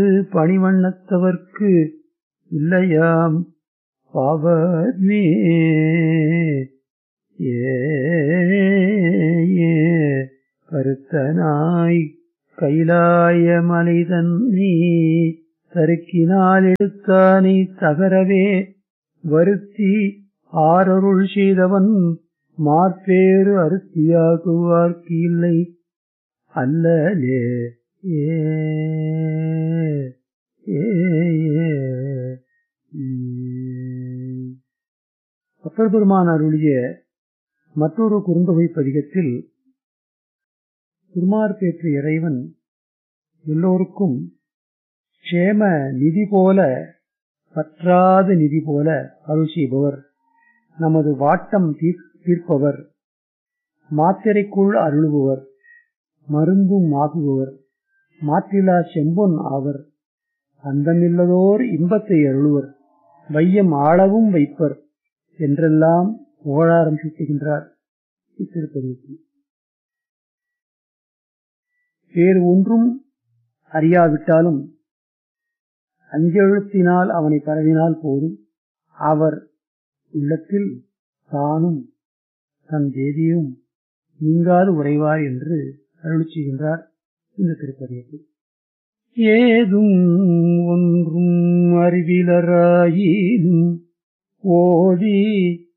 பணிவண்ணத்தவர்க்கு இல்லையாம் பாவமே ஏ ஏ கருத்தனாய் கைலாய மலைதன்னி தருக்கினால் எடுத்தானை தகரவே வருத்தி ஆரருள் செய்தவன் மாற்பேறு அருத்தியாகுவார்க்கு இல்லை அல்லலே ஏ ஏ ஏ. உம். அப்பர் பெருமான் அருளிய மற்றொரு குறுந்தொகை பதிகத்தில் திருமார்பேற்று இறைவன் எல்லோருக்கும் க்ஷேம நிதி போல பற்றாத நிதி போல அருள் செய்பவர் நமது வாட்டம் தீர்- தீர்ப்பவர் மாத்திரைக்குள் அருளுபவர் மருந்தும் ஆகுபவர் மாற்றிலா செம்பொன் ஆவர் அந்தமில்லதோர் இன்பத்தை அருளுவர் வையம் ஆளவும் வைப்பர் என்றெல்லாம் புகழாரம் சூட்டுகின்றார் இத்திருப்பதிக்கு வேறு ஒன்றும் அறியாவிட்டாலும் அஞ்செழுத்தினால் அவனை பரவினால் போதும் அவர் உள்ளத்தில் தானும் தன் தேதியும் நீங்காது உறைவார் என்று அருள் செய்கின்றார் இந்த திருப்பதியத்தில் ஏதும் ஒன்றும் அறிவிலராயினும் ஓதி